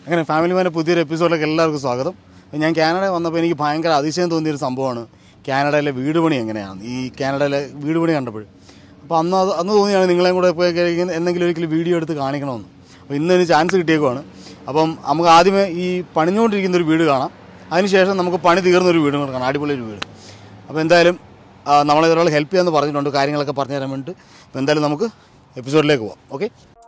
അങ്ങനെ ഫാമിലി മാൻ്റെ പുതിയൊരു എപ്പിസോഡിലേക്ക് എല്ലാവർക്കും സ്വാഗതം ഞാൻ കാനഡ വന്നപ്പോൾ എനിക്ക് ഭയങ്കര അതിശയം തോന്നിയൊരു സംഭവമാണ് കാനഡയിലെ വീട് പണി എങ്ങനെയാണ് ഈ കാനഡയിലെ വീട് പണി കണ്ടപ്പോൾ അപ്പോൾ അന്ന് അത് അന്ന് തോന്നിയാണ് നിങ്ങളെയും കൂടെ പോയി കഴിഞ്ഞാൽ എന്തെങ്കിലും ഒരിക്കലും വീഡിയോ എടുത്ത് കാണിക്കണമെന്ന് അപ്പോൾ ഇന്ന് ഒരു ചാൻസ് കിട്ടിയേക്കുവാണ് അപ്പം നമുക്ക് ആദ്യമേ ഈ പണിഞ്ഞുകൊണ്ടിരിക്കുന്ന ഒരു വീട് കാണാം അതിനുശേഷം നമുക്ക് പണി തീർന്ന ഒരു വീടും കൂടെ കാണാം അടിപൊളി ഒരു വീട് അപ്പോൾ എന്തായാലും ആ, നമ്മളെ ഒരാൾ ഹെൽപ്പ് ചെയ്യാമെന്ന് പറഞ്ഞിട്ടുണ്ട് കാര്യങ്ങളൊക്കെ പറഞ്ഞു തരാൻ വേണ്ടിയിട്ട് അപ്പോൾ എന്തായാലും നമുക്ക് എപ്പിസോഡിലേക്ക് പോവാം ഓക്കെ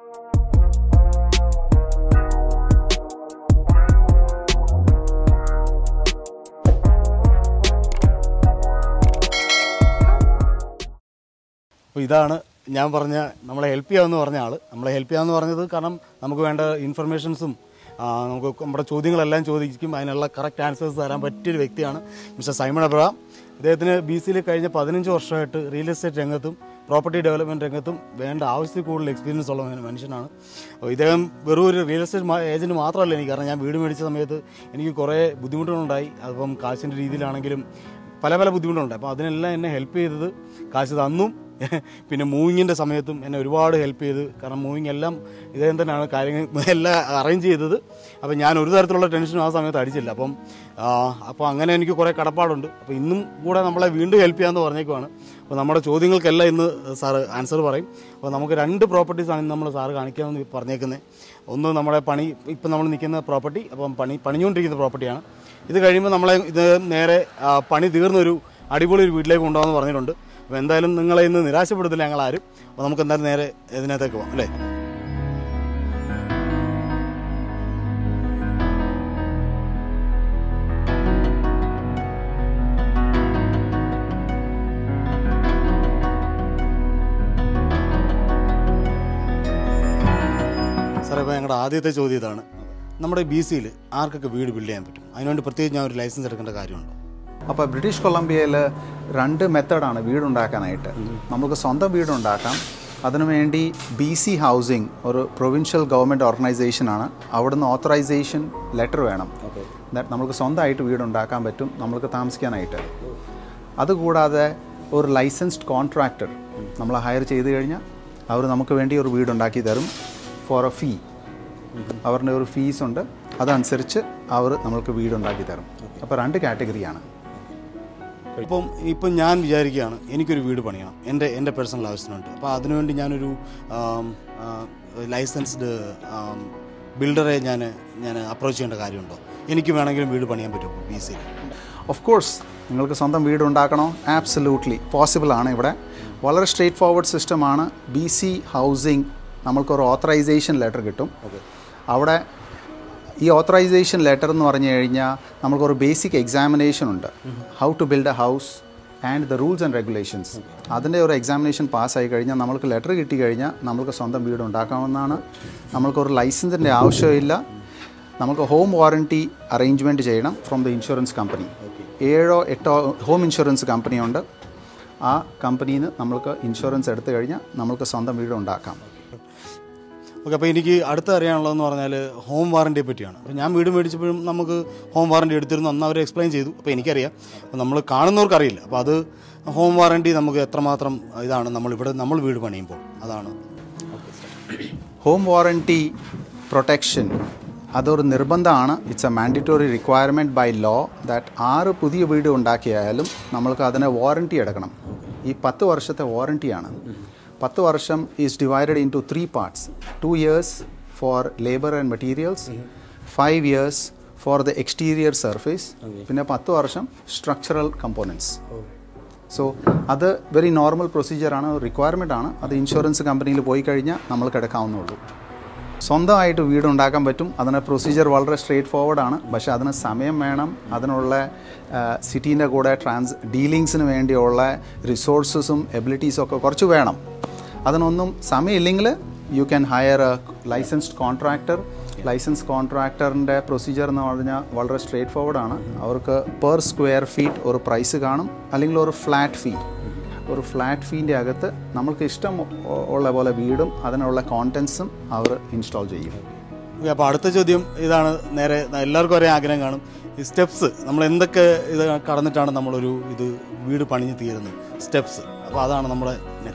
അപ്പോൾ ഇതാണ് ഞാൻ പറഞ്ഞ നമ്മളെ ഹെൽപ്പ് ചെയ്യാമെന്ന് പറഞ്ഞ ആൾ നമ്മളെ ഹെൽപ്പ് ചെയ്യാമെന്ന് പറഞ്ഞത് കാരണം നമുക്ക് വേണ്ട ഇൻഫർമേഷൻസും ആ, നമുക്ക് നമ്മുടെ ചോദ്യങ്ങളെല്ലാം ചോദിക്കും അതിനുള്ള കറക്റ്റ് ആൻസേഴ്സ് തരാൻ പറ്റിയൊരു വ്യക്തിയാണ് മിസ്റ്റർ സൈമൺ അബ്രഹാം ഇദ്ദേഹത്തിന് ബി സിയിൽ കഴിഞ്ഞ പതിനഞ്ച് വർഷമായിട്ട് റിയൽ എസ്റ്റേറ്റ് രംഗത്തും പ്രോപ്പർട്ടി ഡെവലപ്മെൻറ്റ് രംഗത്തും വേണ്ട ആവശ്യത്തിൽ കൂടുതൽ എക്സ്പീരിയൻസ് ഉള്ള മനുഷ്യനാണ് അപ്പോൾ ഇദ്ദേഹം വെറും ഒരു റിയൽ എസ്റ്റേറ്റ് ഏജൻറ്റ് മാത്രമല്ല എനിക്ക് കാരണം ഞാൻ വീട് മേടിച്ച സമയത്ത് എനിക്ക് കുറേ ബുദ്ധിമുട്ടുകളുണ്ടായി അതിപ്പം കാശിൻ്റെ രീതിയിലാണെങ്കിലും പല പല ബുദ്ധിമുട്ടുണ്ട് അപ്പോൾ അതിനെല്ലാം എന്നെ ഹെൽപ്പ് ചെയ്തത് കാശ് തന്നും പിന്നെ മൂവിങ്ങിൻ്റെ സമയത്തും എന്നെ ഒരുപാട് ഹെൽപ്പ് ചെയ്ത് കാരണം മൂവിങ് എല്ലാം ഇദ്ദേഹം തന്നെയാണ് കാര്യങ്ങൾ എല്ലാം അറേഞ്ച് ചെയ്തത് അപ്പോൾ ഞാൻ ഒരു തരത്തിലുള്ള ടെൻഷനും ആ സമയത്ത് അടിച്ചില്ല അപ്പം ആ, അപ്പോൾ അങ്ങനെ എനിക്ക് കുറേ കടപ്പാടുണ്ട് അപ്പോൾ ഇന്നും കൂടെ നമ്മളെ വീണ്ടും ഹെൽപ്പ് ചെയ്യാമെന്ന് പറഞ്ഞേക്കുവാണ് അപ്പോൾ നമ്മുടെ ചോദ്യങ്ങൾക്കെല്ലാം ഇന്ന് സാറ് ആൻസർ പറയും അപ്പോൾ നമുക്ക് രണ്ട് പ്രോപ്പർട്ടീസാണ് ഇന്ന് നമ്മൾ സാറ് കാണിക്കാമെന്ന് പറഞ്ഞേക്കുന്നത് ഒന്ന് നമ്മുടെ പണി ഇപ്പം നമ്മൾ നിൽക്കുന്ന പ്രോപ്പർട്ടി അപ്പം പണി പണിഞ്ഞുകൊണ്ടിരിക്കുന്ന പ്രോപ്പർട്ടിയാണ് ഇത് കഴിയുമ്പോൾ നമ്മളെ ഇത് നേരെ ആ, പണി തീർന്നൊരു അടിപൊളി ഒരു വീട്ടിലേക്ക് കൊണ്ടുപോകാമെന്ന് പറഞ്ഞിട്ടുണ്ട് അപ്പോൾ എന്തായാലും നിങ്ങളെ ഇന്ന് നിരാശപ്പെടുത്തില്ല ഞങ്ങൾ ആരും അപ്പോൾ നമുക്ക് എന്തായാലും നേരെ ഇതിനകത്തേക്ക് പോകാം അല്ലേ സാറേ ഇപ്പോൾ ഞങ്ങളുടെ ആദ്യത്തെ ചോദ്യം ഇതാണ് നമ്മുടെ ബി സിയിൽ ആർക്കൊക്കെ വീട് ബിൽഡ് ചെയ്യാൻ പറ്റും അതിനുവേണ്ടി പ്രത്യേകിച്ച് ഞാൻ ഒരു ലൈസൻസ് എടുക്കേണ്ട കാര്യമുണ്ടോ അപ്പോൾ ബ്രിട്ടീഷ് കൊളംബിയയിൽ രണ്ട് മെത്തഡാണ് വീടുണ്ടാക്കാനായിട്ട് നമുക്ക് സ്വന്തം വീടുണ്ടാക്കാം അതിനുവേണ്ടി ബി സി ഹൗസിംഗ് ഒരു പ്രൊവിൻഷ്യൽ ഗവൺമെൻറ് ഓർഗനൈസേഷനാണ് അവിടുന്ന് ഓത്തറൈസേഷൻ ലെറ്റർ വേണം That നമുക്ക് സ്വന്തമായിട്ട് വീടുണ്ടാക്കാൻ പറ്റും നമുക്ക് താമസിക്കാനായിട്ട് അതുകൂടാതെ ഒരു ലൈസൻസ്ഡ് കോൺട്രാക്ടർ നമ്മൾ ഹയർ ചെയ്ത് കഴിഞ്ഞാൽ അവർ നമുക്ക് വേണ്ടി ഒരു വീടുണ്ടാക്കി തരും ഫോർ എ ഫീ അവരുടെ ഒരു ഫീസ് ഉണ്ട് അതനുസരിച്ച് അവർ നമ്മൾക്ക് വീടുണ്ടാക്കി തരും അപ്പോൾ രണ്ട് കാറ്റഗറിയാണ് ഇപ്പം ഇപ്പം ഞാൻ വിചാരിക്കുകയാണ് എനിക്കൊരു വീട് പണിയണം എൻ്റെ എൻ്റെ പേഴ്സണൽ ആവശ്യത്തിനുണ്ട് അപ്പോൾ അതിനുവേണ്ടി ഞാനൊരു ലൈസൻസ്ഡ് ബിൽഡറെ ഞാൻ ഞാൻ അപ്രോച്ച് ചെയ്യേണ്ട കാര്യമുണ്ടോ എനിക്ക് വേണമെങ്കിലും വീട് പണിയാൻ പറ്റും ബി സിയിൽ ഓഫ് കോഴ്സ് നിങ്ങൾക്ക് സ്വന്തം വീട് ഉണ്ടാക്കണോ ആബ്സല്യൂട്ട്ലി പോസിബിൾ ആണ് ഇവിടെ വളരെ സ്ട്രേറ്റ് ഫോർവേഡ് സിസ്റ്റമാണ് ബി സി ഹൗസിംഗ് നമ്മൾക്കൊരു ഓത്തറൈസേഷൻ ലെറ്റർ കിട്ടും അവിടെ ഈ ഓത്തറൈസേഷൻ ലെറ്റർ എന്ന് പറഞ്ഞു കഴിഞ്ഞാൽ നമ്മൾക്കൊരു ബേസിക് എക്സാമിനേഷൻ ഉണ്ട് how to build a house and the rules and regulations അതിൻ്റെ ഒരു എക്സാമിനേഷൻ പാസ്സായി കഴിഞ്ഞാൽ നമ്മൾക്ക് ലെറ്റർ കിട്ടി കഴിഞ്ഞാൽ നമുക്ക് സ്വന്തം വീട് ഉണ്ടാക്കാവുന്നതാണ് നമ്മൾക്കൊരു ലൈസൻസിൻ്റെ ആവശ്യമില്ല നമുക്ക് ഹോം വാറണ്ടി അറേഞ്ച്മെൻറ്റ് ചെയ്യണം ഫ്രോം ദ ഇൻഷുറൻസ് കമ്പനി ഏഴോ എട്ടോ ഹോം ഇൻഷുറൻസ് കമ്പനിയുണ്ട് ആ കമ്പനിയിൽ നിന്ന് നമ്മൾക്ക് ഇൻഷുറൻസ് എടുത്തു കഴിഞ്ഞാൽ നമ്മൾക്ക് സ്വന്തം വീട് ഉണ്ടാക്കാം ഓക്കെ അപ്പോൾ എനിക്ക് അടുത്ത അറിയാനുള്ളതെന്ന് പറഞ്ഞാൽ ഹോം വാറണ്ടിയെ പറ്റിയാണ് അപ്പോൾ ഞാൻ വീട് മേടിച്ചപ്പോഴും നമുക്ക് ഹോം വാറണ്ടി എടുത്തിരുന്നു അന്ന് അവർ എക്സ്പ്ലെയിൻ ചെയ്തു അപ്പോൾ എനിക്കറിയാം അപ്പോൾ നമ്മൾ കാണുന്നവർക്ക് അറിയില്ല അപ്പോൾ അത് ഹോം വാറണ്ടി നമുക്ക് എത്രമാത്രം ഇതാണ് നമ്മൾ ഇവിടെ നമ്മൾ വീട് പണിയുമ്പോൾ അതാണ് ഹോം വാറണ്ടി പ്രൊട്ടക്ഷൻ അതൊരു നിർബന്ധമാണ് it's a mandatory requirement by law that ആറ് പുതിയ വീട് ഉണ്ടാക്കിയായാലും നമ്മൾക്ക് അതിനെ വാറണ്ടി എടുക്കണം ഈ പത്ത് വർഷത്തെ വാറണ്ടിയാണ് പത്ത് വർഷം is divided into three parts two years for labour and materials five years for the exterior surface പിന്നെ പത്ത് വർഷം സ്ട്രക്ചറൽ കമ്പോണൻസ് സോ അത് വെരി നോർമൽ പ്രൊസീജിയറാണ് റിക്വയർമെൻ്റ് ആണ് അത് ഇൻഷുറൻസ് കമ്പനിയിൽ പോയി കഴിഞ്ഞാൽ നമ്മൾക്ക് എടുക്കാവുന്നുള്ളൂ സ്വന്തമായിട്ട് വീടുണ്ടാക്കാൻ പറ്റും അതിന് പ്രൊസീജിയർ വളരെ സ്ട്രേറ്റ് ഫോർവേഡ് ആണ് പക്ഷേ അതിന് സമയം വേണം അതിനുള്ള സിറ്റീൻ്റെ കൂടെ ട്രാൻസ് ഡീലിങ്സിന് വേണ്ടിയുള്ള റിസോഴ്സസും എബിലിറ്റീസും ഒക്കെ കുറച്ച് വേണം അതിനൊന്നും സമയമില്ലെങ്കിൽ you can hire a licensed contractor licence കോൺട്രാക്ടറിൻ്റെ പ്രൊസീജിയർ എന്ന് പറഞ്ഞാൽ വളരെ സ്ട്രേറ്റ് ഫോർവേഡ് ആണ് അവർക്ക് പെർ സ്ക്വയർ ഫീറ്റ് ഒരു പ്രൈസ് കാണും അല്ലെങ്കിൽ ഒരു ഫ്ലാറ്റ് ഫീ ഒരു ഫ്ലാറ്റ് ഫീൻ്റെ അകത്ത് നമുക്ക് ഇഷ്ടം ഉ- ഉള്ള പോലെ വീടും അതിനുള്ള കോണ്ടൻസും അവർ ഇൻസ്റ്റാൾ ചെയ്യും ഓക്കെ അപ്പോൾ അടുത്ത ചോദ്യം ഇതാണ് നേരെ എല്ലാവർക്കും ഒരേ ആഗ്രഹം കാണും ഈ സ്റ്റെപ്സ് നമ്മൾ എന്തൊക്കെ ഇത് കടന്നിട്ടാണ് നമ്മളൊരു ഇത് വീട് പണിഞ്ഞ് തീരുന്നത് സ്റ്റെപ്സ് അപ്പോൾ അതാണ് നമ്മുടെ next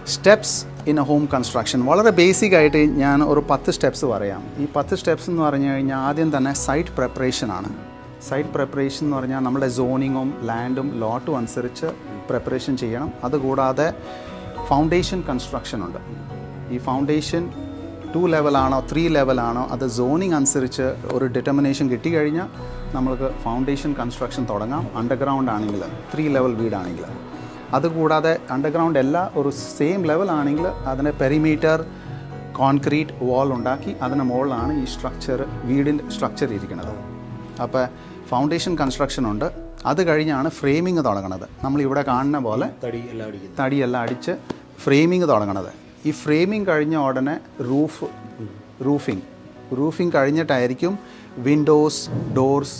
steps in a home construction വളരെ ബേസിക് ആയിട്ട് ഞാൻ ഒരു പത്ത് സ്റ്റെപ്സ് പറയാം ഈ പത്ത് സ്റ്റെപ്സ് എന്ന് പറഞ്ഞു കഴിഞ്ഞാൽ ആദ്യം തന്നെ സൈറ്റ് പ്രിപ്പറേഷൻ ആണ് സൈറ്റ് പ്രിപ്പറേഷൻ എന്ന് പറഞ്ഞാൽ നമ്മുടെ സോണിങ്ങും ലാൻഡും ലോട്ടും അനുസരിച്ച് പ്രിപ്പറേഷൻ ചെയ്യണം അതുകൂടാതെ ഫൗണ്ടേഷൻ കൺസ്ട്രക്ഷൻ ഉണ്ട് ഈ ഫൗണ്ടേഷൻ ടു ലെവലാണോ ത്രീ ലെവലാണോ അത് സോണിങ് അനുസരിച്ച് ഒരു ഡിറ്റർമിനേഷൻ കിട്ടിക്കഴിഞ്ഞാൽ നമ്മൾക്ക് ഫൗണ്ടേഷൻ കൺസ്ട്രക്ഷൻ തുടങ്ങാം അണ്ടർഗ്രൗണ്ട് ആണെങ്കിൽ ത്രീ ലെവൽ വീടാണെങ്കിൽ അതുകൂടാതെ അണ്ടർഗ്രൗണ്ട് എല്ലാ ഒരു സെയിം ലെവൽ ആണെങ്കിൽ അതിന് പെരിമീറ്റർ കോൺക്രീറ്റ് വാൾ ഉണ്ടാക്കി അതിന് മുകളിലാണ് ഈ സ്ട്രക്ചർ വീടിൻ്റെ സ്ട്രക്ചർ ഇരിക്കുന്നത് അപ്പോൾ ഫൗണ്ടേഷൻ കൺസ്ട്രക്ഷൻ ഉണ്ട് അത് കഴിഞ്ഞാണ് ഫ്രെയിമിങ് തുടങ്ങുന്നത് നമ്മൾ ഇവിടെ കാണുന്ന പോലെ തടി എല്ലാം അടിക്കുന്നത് തടിയെല്ലാം അടിച്ച് ഫ്രെയിമിങ് തുടങ്ങണത് ഈ ഫ്രെയിമിങ് കഴിഞ്ഞ ഉടനെ റൂഫ് റൂഫിംഗ് റൂഫിംഗ് കഴിഞ്ഞിട്ടായിരിക്കും വിൻഡോസ് ഡോർസ്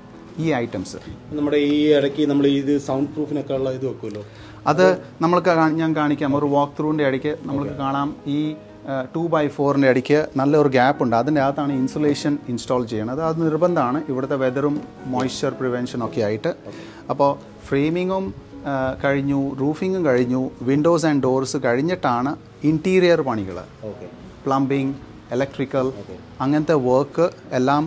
ഈ ഐറ്റംസ് നമ്മുടെ ഈ ഇടയ്ക്ക് നമ്മൾ ഇത് സൗണ്ട് പ്രൂഫിനൊക്കെ ഉള്ള ഇത് വെക്കുമല്ലോ അത് നമ്മൾക്ക് കാ- ഞാൻ കാണിക്കാം ഒരു വാക്ക് ത്രൂവിൻ്റെ ഇടയ്ക്ക് നമുക്ക് കാണാം ഈ ടു ബൈ ഫോറിൻ്റെ ഇടയ്ക്ക് നല്ലൊരു ഗ്യാപ്പ് ഉണ്ട് അതിൻ്റെ അകത്താണ് ഇൻസുലേഷൻ ഇൻസ്റ്റാൾ ചെയ്യണത് അത് നിർബന്ധമാണ് ഇവിടുത്തെ വെതറും മോയ്സ്ചർ പ്രിവെൻഷനും ഒക്കെ ആയിട്ട് അപ്പോൾ ഫ്രെയിമിങ്ങും കഴിഞ്ഞു റൂഫിങ്ങും കഴിഞ്ഞു വിൻഡോസ് ആൻഡ് ഡോർസ് കഴിഞ്ഞിട്ടാണ് ഇൻറ്റീരിയർ പണികൾ ഓക്കെ പ്ലംബിംഗ് ഇലക്ട്രിക്കൽ അങ്ങനത്തെ വർക്ക് എല്ലാം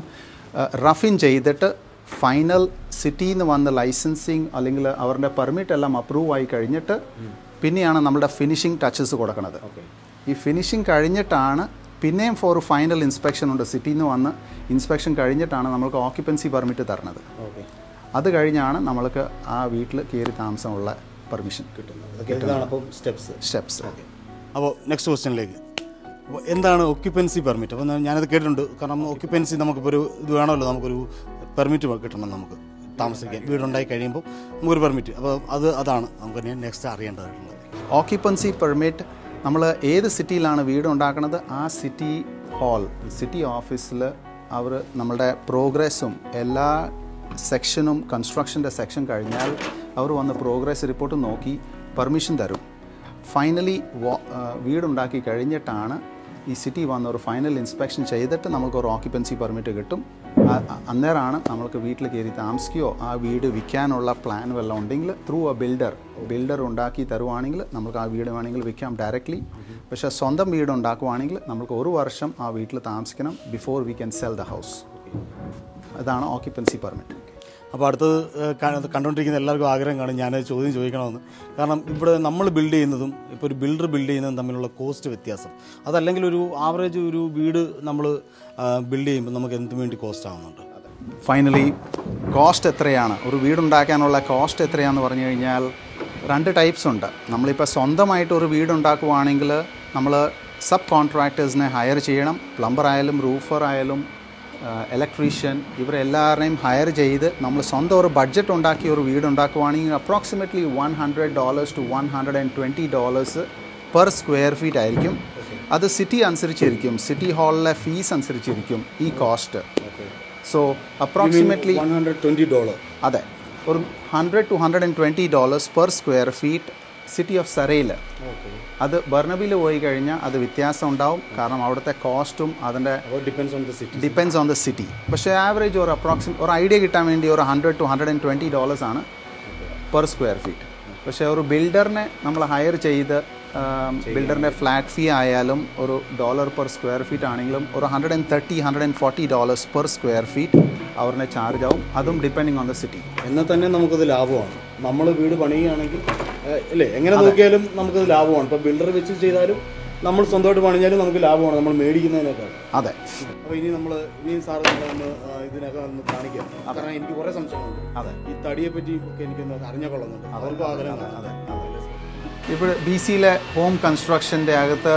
റഫിൻ ചെയ്തിട്ട് ഫൈനൽ സിറ്റിയിൽ നിന്ന് വന്ന് ലൈസൻസിങ് അല്ലെങ്കിൽ അവരുടെ പെർമിറ്റ് എല്ലാം അപ്രൂവ് ആയി കഴിഞ്ഞിട്ട് പിന്നെയാണ് നമ്മുടെ ഫിനിഷിംഗ് ടച്ചസ് കൊടുക്കുന്നത് ഈ ഫിനിഷിംഗ് കഴിഞ്ഞിട്ടാണ് പിന്നെയും ഫോർ ഫൈനൽ ഇൻസ്പെക്ഷൻ ഉണ്ട് സിറ്റിയിൽ നിന്ന് വന്ന് ഇൻസ്പെക്ഷൻ കഴിഞ്ഞിട്ടാണ് നമ്മൾക്ക് ഓക്യുപ്പൻസി പെർമിറ്റ് തരുന്നത് ഓക്കെ അത് കഴിഞ്ഞാണ് നമ്മൾക്ക് ആ വീട്ടിൽ കയറി താമസമുള്ള പെർമിഷൻ കിട്ടുന്നത് അതൊക്കെ ഇതാണ് അപ്പം സ്റ്റെപ്സ് സ്റ്റെപ്സ് അപ്പോൾ നെക്സ്റ്റ് ക്വസ്റ്റ്യനിലേക്ക് അപ്പോൾ എന്താണ് ഒക്യുപ്പൻസി പെർമിറ്റ് അപ്പോൾ ഞാനത് കേട്ടിട്ടുണ്ട് കാരണം ഒക്യുപ്പൻസി നമുക്കിപ്പോൾ ഒരു ഇത് വേണമല്ലോ നമുക്കൊരു പെർമിറ്റ് കിട്ടണം നമുക്ക് താമസിക്കാൻ വീടുണ്ടായി കഴിയുമ്പോൾ നമുക്കൊരു പെർമിറ്റ് അപ്പോൾ അത് അതാണ് നമുക്ക് നെക്സ്റ്റ് അറിയേണ്ടതായിട്ടുള്ളത് ഓക്യുപ്പൻസി പെർമിറ്റ് നമ്മൾ ഏത് സിറ്റിയിലാണ് വീട് ഉണ്ടാക്കുന്നത് ആ സിറ്റി ഹാൾ സിറ്റി ഓഫീസിൽ അവർ നമ്മളുടെ പ്രോഗ്രസ്സും എല്ലാ സെക്ഷനും കൺസ്ട്രക്ഷൻ്റെ സെക്ഷൻ കഴിഞ്ഞാൽ അവർ വന്ന് പ്രോഗ്രസ് റിപ്പോർട്ട് നോക്കി പെർമിഷൻ തരും ഫൈനലി വീടുണ്ടാക്കി കഴിഞ്ഞിട്ടാണ് ഈ സിറ്റി വന്ന് ഒരു ഫൈനൽ ഇൻസ്പെക്ഷൻ ചെയ്തിട്ട് നമുക്ക് ഒരു ഓക്യുപ്പൻസി പെർമിറ്റ് കിട്ടും ആ- അ- അന്നേരമാണ് നമ്മൾക്ക് വീട്ടിൽ കയറി താമസിക്കുകയോ ആ വീട് വിൽക്കാനുള്ള പ്ലാൻ വല്ലതും ഉണ്ടെങ്കിൽ ത്രൂ എ ബിൽഡർ ബിൽഡർ ഉണ്ടാക്കി തരുവാണെങ്കിൽ നമുക്ക് ആ വീട് വേണമെങ്കിൽ വിൽക്കാം ഡയറക്റ്റ്ലി പക്ഷേ സ്വന്തം വീട് ഉണ്ടാക്കുവാണെങ്കിൽ നമുക്ക് ഒരു വർഷം ആ വീട്ടിൽ താമസിക്കണം before we can sell the house അതാണ് ഓക്യുപ്പൻസി പെർമിറ്റ് അപ്പോൾ അടുത്തത് ഏഹ്, ക- കണ്ടുകൊണ്ടിരിക്കുന്ന എല്ലാവർക്കും ആഗ്രഹം കാണും ഞാൻ ചോദ്യം ചോദിക്കണമെന്ന് കാരണം ഇവിടെ നമ്മൾ ബിൽഡ് ചെയ്യുന്നതും ഇപ്പോൾ ഒരു ബിൽഡർ ബിൽഡ് ചെയ്യുന്നതും തമ്മിലുള്ള കോസ്റ്റ് വ്യത്യാസം അതല്ലെങ്കിൽ ഒരു ആവറേജ് ഒരു വീട് നമ്മൾ ബിൽഡ് ചെയ്യുമ്പോൾ നമുക്ക് എന്ത് വേണ്ടി കോസ്റ്റ് ആവുന്നുണ്ട് ഫൈനലി കോസ്റ്റ് എത്രയാണ് ഒരു വീടുണ്ടാക്കാനുള്ള കോസ്റ്റ് എത്രയാണെന്ന് പറഞ്ഞു കഴിഞ്ഞാൽ രണ്ട് ടൈപ്സ് ഉണ്ട് നമ്മളിപ്പോൾ സ്വന്തമായിട്ട് ഒരു വീടുണ്ടാക്കുവാണെങ്കിൽ നമ്മൾ സബ് കോൺട്രാക്ടേഴ്സിനെ ഹയർ ചെയ്യണം പ്ലംബർ ആയാലും റൂഫർ ആയാലും ഇലക്ട്രീഷ്യൻ ഇവരെല്ലാവരെയും ഹയർ ചെയ്ത് നമ്മൾ സ്വന്തം ഒരു ബഡ്ജറ്റ് ഉണ്ടാക്കി ഒരു വീട് ഉണ്ടാക്കുവാണെങ്കിൽ approximately one hundred dollars to one hundred and twenty dollars per square feet ആയിരിക്കും അത് സിറ്റി അനുസരിച്ചിരിക്കും സിറ്റി ഹാളിലെ ഫീസ് അനുസരിച്ചിരിക്കും ഈ cost so approximately one hundred twenty dollar അതെ ഒരു hundred two hundred and twenty dollars per square feet city of സരയിൽ അത് ബർണബിൽ പോയി കഴിഞ്ഞാൽ അത് വ്യത്യാസം ഉണ്ടാവും കാരണം അവിടുത്തെ കോസ്റ്റും അതിൻ്റെ അപ്പോൾ depends on the city depends on the city പക്ഷേ ആവറേജ് ഒരു അപ്രോക്സിം ഒരു ഐഡിയ കിട്ടാൻ വേണ്ടി ഒരു hundred two hundred and twenty dollars ആണ് പെർ സ്ക്വയർ ഫീറ്റ് പക്ഷേ ഒരു ബിൽഡറിനെ നമ്മൾ ഹയർ ചെയ്ത് ബിൽഡറിൻ്റെ ഫ്ലാറ്റ് ഫീ ആയാലും ഒരു ഡോളർ പെർ സ്ക്വയർ ഫീറ്റ് ആണെങ്കിലും ഒരു hundred and thirty hundred and forty dollars per square feet അവരുടെ ചാർജ് ആവും അതും ഡിപ്പെൻഡിങ് ഓൺ ദ സിറ്റി എന്നാൽ തന്നെ നമുക്കത് ലാഭമാണ് നമ്മൾ വീട് പണിയുകയാണെങ്കിൽ ഏഹ്, ഇല്ലേ എങ്ങനെ നോക്കിയാലും നമുക്കത് ലാഭമാണ് ഇപ്പോൾ ബിൽഡർ വെച്ച് ചെയ്താലും നമ്മൾ സ്വന്തമായിട്ട് പണിഞ്ഞാലും നമുക്ക് ലാഭമാണ് നമ്മൾ മേടിക്കുന്നതിനേക്കാൾ അതെ അപ്പോൾ ഇനി നമ്മൾ ഇനി സാറ് നമ്മളൊന്ന് ആ, ഇതിനൊക്കെ ഒന്ന് കാണിക്കാം കാരണം എനിക്ക് കുറേ സംശയങ്ങളുണ്ട് അതെ ഈ തടിയെ പറ്റി ഒക്കെ എനിക്കൊന്ന് അറിഞ്ഞുകൊള്ളുന്നുണ്ട് അവർക്കും ആഗ്രഹം അതെ ഇവിടെ ബി സിയിലെ ഹോം കൺസ്ട്രക്ഷൻ്റെ അകത്ത്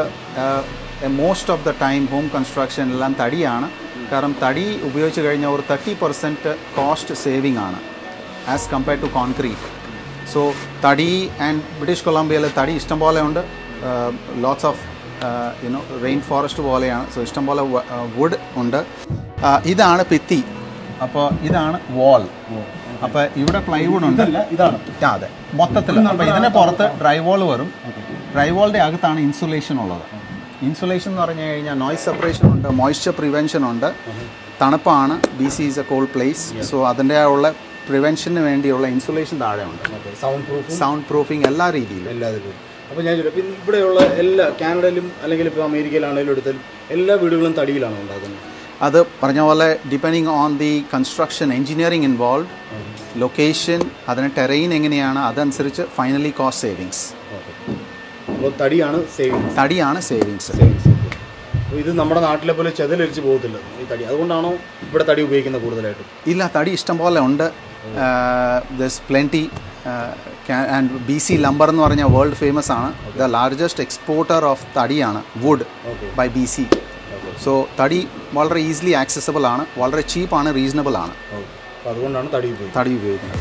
most of the time home construction എല്ലാം തടിയാണ് കാരണം തടി ഉപയോഗിച്ച് കഴിഞ്ഞാൽ ഒരു തേർട്ടി പെർസെൻറ്റ് കോസ്റ്റ് സേവിങ് ആണ് as compared to concrete so തടി ആൻഡ് ബ്രിട്ടീഷ് കൊളംബിയയിൽ തടി ഇഷ്ടംപോലെ ഉണ്ട് lots of you know rainforest പോലെയാണ് സോ ഇഷ്ടംപോലെ വുഡ് ഉണ്ട് ആ, ഇതാണ് ഭിത്തി അപ്പോൾ ഇതാണ് വാൾ അപ്പോൾ ഇവിടെ പ്ലൈവുഡ് ഉണ്ട് ഇതാണ് ആ, അതെ മൊത്തത്തിൽ അപ്പോൾ ഇതിന് പുറത്ത് ഡ്രൈ വാൾ വരും ഡ്രൈ വാളിൻ്റെ അകത്താണ് ഇൻസുലേഷൻ ഉള്ളത് ഇൻസുലേഷൻ എന്ന് പറഞ്ഞു കഴിഞ്ഞാൽ നോയ്സ് സെപ്പറേഷൻ ഉണ്ട് മോയ്സ്ചർ പ്രിവെൻഷൻ ഉണ്ട് തണുപ്പാണ് B C is a cold place so അതിൻ്റെ ഉള്ള പ്രിവെൻഷന് വേണ്ടിയുള്ള ഇൻസുലേഷൻ താഴെ ഉണ്ട് സൗണ്ട് പ്രൂഫ് സൗണ്ട് പ്രൂഫിങ് എല്ലാ രീതിയിലും എല്ലാത്തിലും അപ്പോൾ ഞാൻ ചോദിച്ചു പിന്നെ ഇവിടെയുള്ള എല്ലാ കാനഡയിലും അല്ലെങ്കിൽ ഇപ്പോൾ അമേരിക്കയിലാണെങ്കിലും എടുത്താലും എല്ലാ വീടുകളും തടിയിലാണോ ഉണ്ടാക്കുന്നത് അത് പറഞ്ഞ പോലെ depending on the construction engineering involve location അതിന് ടെറൈൻ എങ്ങനെയാണ് അതനുസരിച്ച് ഫൈനലി കോസ്റ്റ് സേവിങ്സ് ഓക്കെ അപ്പോൾ തടിയാണ് സേവിങ്സ് തടിയാണ് സേവിങ്സ് സേവിങ്സ് അപ്പോൾ ഇത് നമ്മുടെ നാട്ടിലെ പോലെ ചെതലരിച്ച് പോകത്തില്ല ഈ തടി അതുകൊണ്ടാണോ ഇവിടെ തടി ഉപയോഗിക്കുന്നത് കൂടുതലായിട്ടും ഇല്ല തടി ഇഷ്ടം പോലെ ഉണ്ട് thus plenty and B C lumber എന്ന് പറഞ്ഞാൽ വേൾഡ് ഫേമസ് ആണ് ദ ലാർജസ്റ്റ് എക്സ്പോർട്ടർ ഓഫ് തടിയാണ് wood Okay. By B C so തടി വളരെ ഈസിലി ആക്സസബിൾ ആണ് വളരെ ചീപ്പാണ് റീസണബിൾ ആണ് ഓക്കെ അപ്പോൾ അതുകൊണ്ടാണ് തടി ഉപയോഗിക്കുന്നത് തടി ഉപയോഗിക്കുന്നത്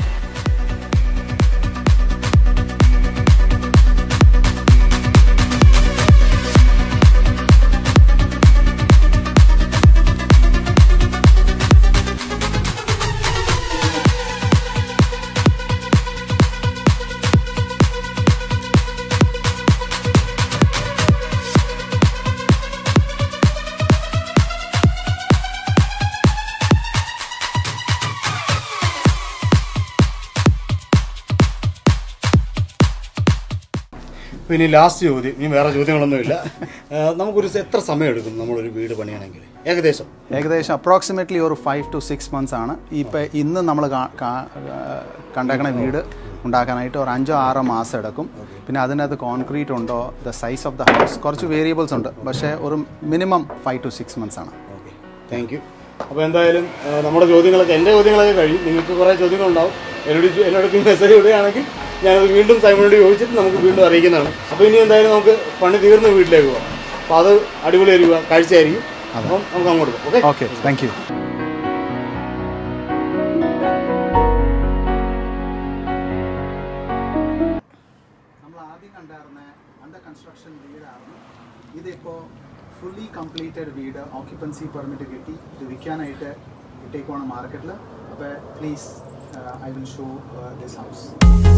അപ്പോൾ ഇനി ലാസ്റ്റ് ചോദ്യം ഇനി വേറെ ചോദ്യങ്ങളൊന്നുമില്ല ആ, നമുക്കൊരു സ- എത്ര സമയം എടുക്കും നമ്മളൊരു വീട് പണിയണമെങ്കിൽ ഏകദേശം ഏകദേശം അപ്രോക്സിമേറ്റ്ലി ഒരു ഫൈവ് ടു സിക്സ് മന്ത്സ് ആണ് ഇപ്പം ഇന്ന് നമ്മൾ കണ്ടേക്കണ വീട് ഉണ്ടാക്കാനായിട്ട് ഒരു അഞ്ചോ ആറോ മാസം എടുക്കും പിന്നെ അതിനകത്ത് കോൺക്രീറ്റ് ഉണ്ടോ the size of the house കുറച്ച് വേരിയബിൾസ് ഉണ്ട് പക്ഷേ ഒരു minimum five to six months ആണ് ഓക്കെ താങ്ക് യു അപ്പോൾ എന്തായാലും ആ, നമ്മുടെ ചോദ്യങ്ങളൊക്കെ എൻ്റെ ചോദ്യങ്ങളൊക്കെ കഴിയും നിങ്ങൾക്ക് കുറേ ചോദ്യങ്ങളുണ്ടാവും എന്നോട് ചോ- എന്നോട് മെസ്സേജ് വിടുകയാണെങ്കിൽ ഞാനത് വീണ്ടും സൈമനോട് ചോദിച്ചിട്ട് നമുക്ക് വീണ്ടും അറിയിക്കുന്നതാണ് അപ്പോൾ ഇനി എന്തായാലും നമുക്ക് പണി തീർന്ന വീട്ടിലേക്ക് പോകാം അപ്പോൾ അത് അടിപൊളിയായിരിക്കുക കാഴ്ചയായിരിക്കും അപ്പം നമുക്ക് അങ്ങോട്ട് പോകാം ഓക്കെ ഓക്കെ താങ്ക് യു നമ്മൾ ആദ്യം കണ്ടായിരുന്ന അണ്ടർ കൺസ്ട്രക്ഷൻ വീടായിരുന്നു ഇതിപ്പോൾ ഫുള്ളി കംപ്ലീറ്റഡ് വീട് ഓക്യുപ്പൻസി പെർമിറ്റ് കിട്ടി ഇത് വിൽക്കാനായിട്ട് ഇട്ടേക്കുവാണ് മാർക്കറ്റിൽ അപ്പോൾ please I will show this house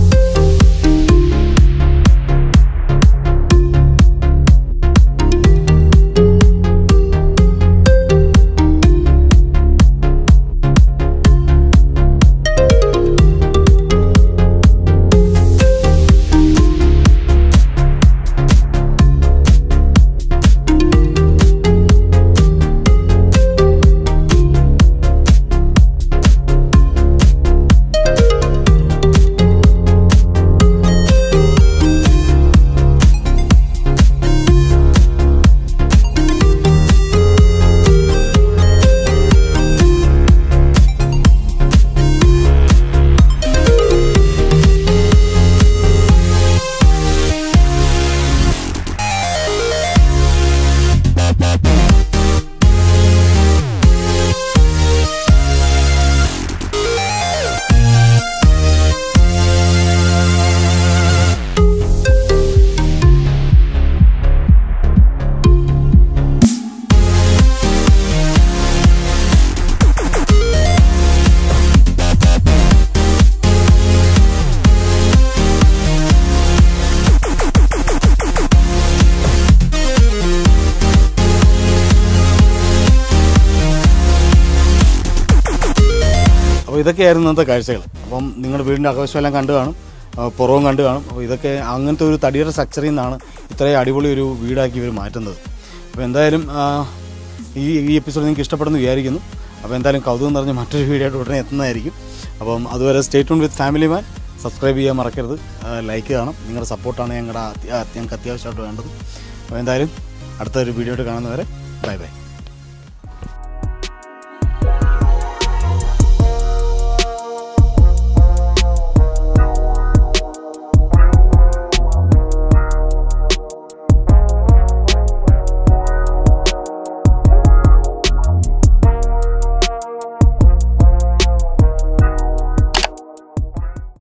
അപ്പോൾ ഇതൊക്കെയായിരുന്നു ഇന്നത്തെ കാഴ്ചകൾ അപ്പം നിങ്ങളുടെ വീടിൻ്റെ ആവശ്യമെല്ലാം കണ്ടു കാണും ആ, പുറവും കണ്ടു കാണും അപ്പോൾ ഇതൊക്കെ അങ്ങനത്തെ ഒരു തടിയുടെ സ്ട്രക്ചറിൽ നിന്നാണ് ഇത്രയും അടിപൊളി ഒരു വീടാക്കി ഇവർ മാറ്റുന്നത് അപ്പോൾ എന്തായാലും ആ, ഈ ഈ എപ്പിസോഡ് നിങ്ങൾക്ക് ഇഷ്ടപ്പെടുന്നു വിചാരിക്കുന്നു അപ്പോൾ എന്തായാലും കൗതുകം നിറഞ്ഞ മറ്റൊരു വീഡിയോ ആയിട്ട് ഉടനെ എത്തുന്നതായിരിക്കും അപ്പം അതുവരെ stay tune with family man subscribe ചെയ്യാൻ മറക്കരുത് ലൈക്ക് ചെയ്യണം നിങ്ങളുടെ സപ്പോർട്ടാണ് ഞങ്ങളുടെ അത്യ- ഞങ്ങൾക്ക് അത്യാവശ്യമായിട്ട് വേണ്ടത് അപ്പോൾ എന്തായാലും അടുത്തൊരു വീഡിയോ ആയിട്ട് കാണുന്നവരെ ബൈ ബൈ